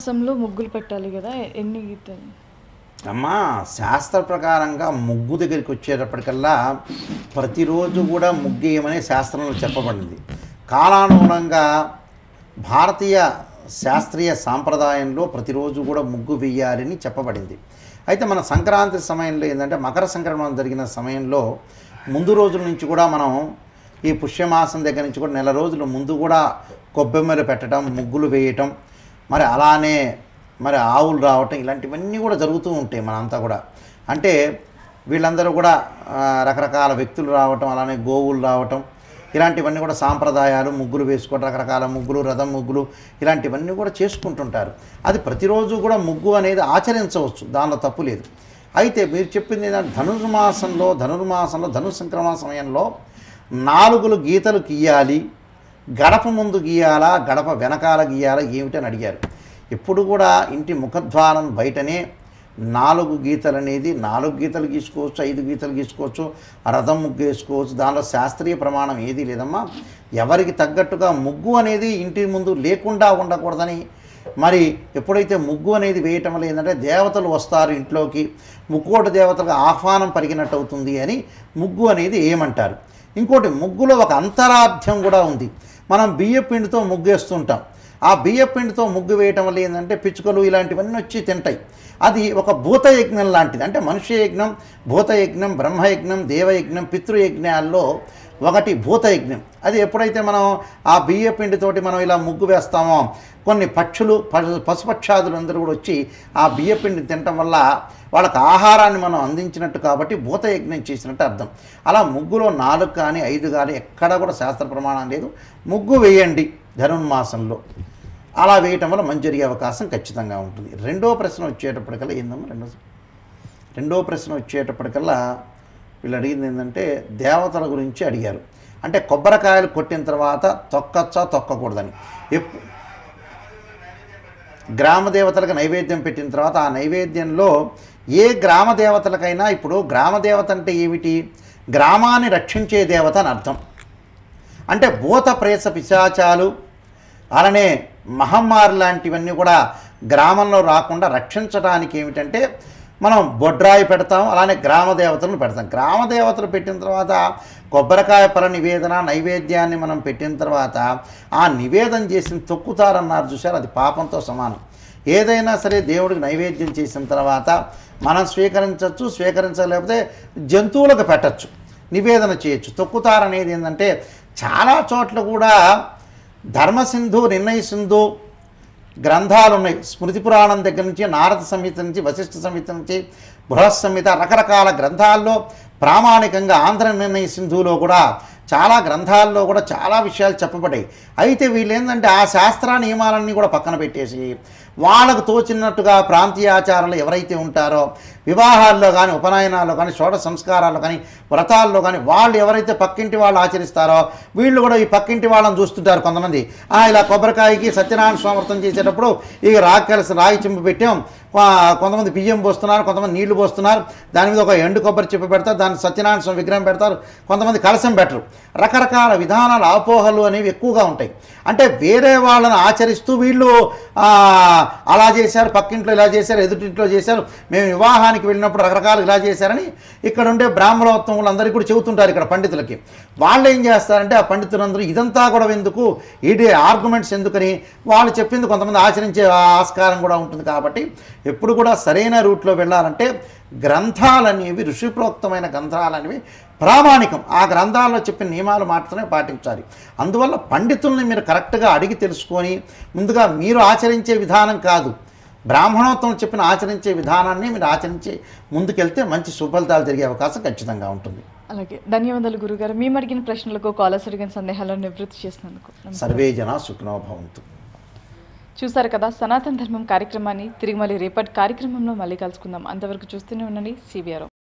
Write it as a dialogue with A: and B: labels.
A: మాసంలో ముగ్గులు పెట్టాలి కదా ఎన్ని గీతలు
B: అమ్మా శాస్త్ర ప్రకారంగా ముగ్గు దగ్గరికి వచ్చేటప్పటికల్లా ప్రతిరోజు కూడా ముగ్గేయమని శాస్త్రంలో చెప్పబడింది కాలానుగుణంగా భారతీయ శాస్త్రీయ సాంప్రదాయంలో ప్రతిరోజు కూడా ముగ్గు వేయాలని చెప్పబడింది అయితే మన సంక్రాంతి సమయంలో ఏంటంటే మకర సంక్రమణం జరిగిన సమయంలో ముందు రోజుల నుంచి కూడా మనం ఈ పుష్యమాసం దగ్గర నుంచి కూడా నెల రోజుల ముందు కూడా కొబ్బెమ్మలు పెట్టడం ముగ్గులు వేయటం మరి అలానే మరి ఆవులు రావటం ఇలాంటివన్నీ కూడా జరుగుతూ ఉంటాయి మనంతా కూడా అంటే వీళ్ళందరూ కూడా ఆ, రకరకాల వ్యక్తులు రావటం అలానే గోవులు రావటం ఇలాంటివన్నీ కూడా సాంప్రదాయాలు ముగ్గులు వేసుకోవడం రకరకాల ముగ్గులు రథం ముగ్గులు ఇలాంటివన్నీ కూడా చేసుకుంటుంటారు అది ప్రతిరోజు కూడా ముగ్గు అనేది ఆచరించవచ్చు దానిలో తప్పు లేదు అయితే మీరు చెప్పింది ఏంటంటే ధనుర్మాసంలో ధనుర్మాసంలో ధను సంక్రమణ సమయంలో నాలుగులు గీతలు గీయాలి గడప ముందు గీయాలా గడప వెనకాల గీయాలా ఏమిటని అడిగారు ఎప్పుడు కూడా ఇంటి ముఖద్వారం బయటనే నాలుగు గీతలు అనేది నాలుగు గీతలు గీసుకోవచ్చు ఐదు గీతలు గీసుకోవచ్చు రథం ముగ్గు వేసుకోవచ్చు దానిలో శాస్త్రీయ ప్రమాణం ఏదీ లేదమ్మా ఎవరికి తగ్గట్టుగా ముగ్గు అనేది ఇంటి ముందు లేకుండా ఉండకూడదని మరి ఎప్పుడైతే ముగ్గు అనేది వేయటం వల్ల ఏంటంటే దేవతలు వస్తారు ఇంట్లోకి ముక్కోటి దేవతలకు ఆహ్వానం పలికినట్టు అవుతుంది అని ముగ్గు అనేది ఏమంటారు ఇంకోటి ముగ్గులో ఒక అంతరార్థం కూడా ఉంది మనం బియ్య పిండితో ముగ్గు వేస్తుంటాం ఆ బియ్య పిండితో ముగ్గు వేయటం వల్ల ఏంటంటే పిచ్చుకలు ఇలాంటివన్నీ వచ్చి తింటాయి అది ఒక భూతయజ్ఞం లాంటిది అంటే మనుష్య యజ్ఞం భూతయజ్ఞం బ్రహ్మయజ్ఞం దేవయజ్ఞం పితృయజ్ఞాల్లో ఒకటి భూతయజ్ఞం అది ఎప్పుడైతే మనం ఆ బియ్య పిండితోటి మనం ఇలా ముగ్గు వేస్తామో కొన్ని పక్షులు పశు పశుపక్షాదులు అందరూ కూడా వచ్చి ఆ బియ్య పిండి తినటం వల్ల వాళ్ళకి ఆహారాన్ని మనం అందించినట్టు కాబట్టి భూతయజ్ఞం చేసినట్టు అర్థం అలా ముగ్గులో నాలుగు కానీ ఐదు కానీ ఎక్కడా కూడా శాస్త్ర ప్రమాణం లేదు ముగ్గు వేయండి ధనుర్మాసంలో అలా వేయటం వల్ల మంచి జరిగే అవకాశం ఖచ్చితంగా ఉంటుంది రెండో ప్రశ్న వచ్చేటప్పటికల్లా ఏందమ్మా రెండో రెండో ప్రశ్న వచ్చేటప్పటికల్లా వీళ్ళు అడిగింది ఏంటంటే దేవతల గురించి అడిగారు అంటే కొబ్బరికాయలు కొట్టిన తర్వాత తొక్కచ్చా తొక్కకూడదని ఎప్పు గ్రామ దేవతలకు నైవేద్యం పెట్టిన తర్వాత ఆ నైవేద్యంలో ఏ గ్రామ దేవతలకైనా ఇప్పుడు గ్రామ దేవత అంటే ఏమిటి గ్రామాన్ని రక్షించే దేవత అని అర్థం అంటే భూత ప్రేత పిశాచాలు అలానే మహమ్మారి లాంటివన్నీ కూడా గ్రామంలో రాకుండా రక్షించడానికి ఏమిటంటే మనం బొడ్రాయి పెడతాం అలానే గ్రామ దేవతలను పెడతాం గ్రామ దేవతలు పెట్టిన తర్వాత కొబ్బరికాయ పర నివేదన నైవేద్యాన్ని మనం పెట్టిన తర్వాత ఆ నివేదన చేసిన తొక్కుతారన్నారు చూసారు అది పాపంతో సమానం ఏదైనా సరే దేవుడికి నైవేద్యం చేసిన తర్వాత మనం స్వీకరించవచ్చు స్వీకరించలేకపోతే జంతువులకు పెట్టచ్చు నివేదన చేయొచ్చు తొక్కుతారు అనేది ఏంటంటే చాలా చోట్ల కూడా ధర్మసింధు నిర్ణయ సింధు గ్రంథాలు ఉన్నాయి స్మృతి పురాణం దగ్గర నుంచి నారద సంహిత నుంచి వశిష్ఠ సంహిత నుంచి బృహత్ సంహిత రకరకాల గ్రంథాల్లో ప్రామాణికంగా ఆంధ్ర నిర్ణయ సింధులో కూడా చాలా గ్రంథాల్లో కూడా చాలా విషయాలు చెప్పబడ్డాయి అయితే వీళ్ళు ఏంటంటే ఆ శాస్త్ర నియమాలన్నీ కూడా పక్కన పెట్టేసి వాళ్ళకు తోచినట్టుగా ప్రాంతీయ ఆచారాలు ఎవరైతే ఉంటారో వివాహాల్లో కానీ ఉపనయనాల్లో కానీ షోడ సంస్కారాల్లో కానీ వ్రతాల్లో కానీ వాళ్ళు ఎవరైతే పక్కింటి వాళ్ళు ఆచరిస్తారో వీళ్ళు కూడా ఈ పక్కింటి వాళ్ళని చూస్తుంటారు కొంతమంది "ఆ, ఇలా కొబ్బరికాయకి సత్యనారాయణ స్వామి వ్రతం చేసేటప్పుడు ఇక రాగి కలిసి రాగి చెంపు పెట్టాం ఆ, కొంతమంది బియ్యం పోస్తున్నారు కొంతమంది నీళ్లు పోస్తున్నారు దాని మీద ఒక ఎండు కొబ్బరి చెప్పు పెడతారు దాని సత్యనారాయణ స్వామి విగ్రహం పెడతారు కొంతమంది కలసం పెట్టరు రకరకాల విధానాలు అపోహలు అనేవి ఎక్కువగా ఉంటాయి అంటే వేరే వాళ్ళని ఆచరిస్తూ వీళ్ళు ఆ, అలా చేశారు పక్కింట్లో ఇలా చేశారు ఎదుటింట్లో చేశారు మేము వివాహానికి వెళ్ళినప్పుడు రకరకాలు ఇలా చేశారని ఇక్కడ ఉండే బ్రాహ్మణోత్తములు అందరికీ కూడా చెబుతుంటారు ఇక్కడ పండితులకి వాళ్ళు ఏం చేస్తారంటే ఆ పండితులందరూ ఇదంతా కూడా ఎందుకు ఇది ఆర్గ్యుమెంట్స్ ఎందుకని వాళ్ళు చెప్పింది కొంతమంది ఆచరించే ఆస్కారం కూడా ఉంటుంది కాబట్టి ఎప్పుడు కూడా సరైన రూట్లో వెళ్ళాలంటే గ్రంథాలనేవి ఋషిప్రోక్తమైన గ్రంథాలనేవి ప్రామాణికం ఆ గ్రంథాల్లో చెప్పిన నియమాలు మాత్రమే పాటించాలి అందువల్ల పండితుల్ని మీరు కరెక్ట్గా అడిగి తెలుసుకొని ముందుగా మీరు ఆచరించే విధానం కాదు బ్రాహ్మణోత్వం చెప్పిన ఆచరించే విధానాన్ని మీరు ఆచరించి ముందుకెళ్తే మంచి సుఫలితాలు జరిగే అవకాశం ఖచ్చితంగా ఉంటుంది
A: అలాగే ధన్యవాదాలు గురుగారు మేము అడిగిన ప్రశ్నలకు కాలర్స్ అడిగిన సందేహాలను నివృత్తి చేసినందుకు నమస్కారం.
B: సర్వే జన సుఖనో భవంతు
A: చూసారు కదా సనాతన ధర్మం కార్యక్రమాన్ని తిరిగి మళ్ళీ రేపటి కార్యక్రమంలో మళ్ళీ కలుసుకుందాం అంతవరకు చూస్తూనే ఉండండి సిబిఆర్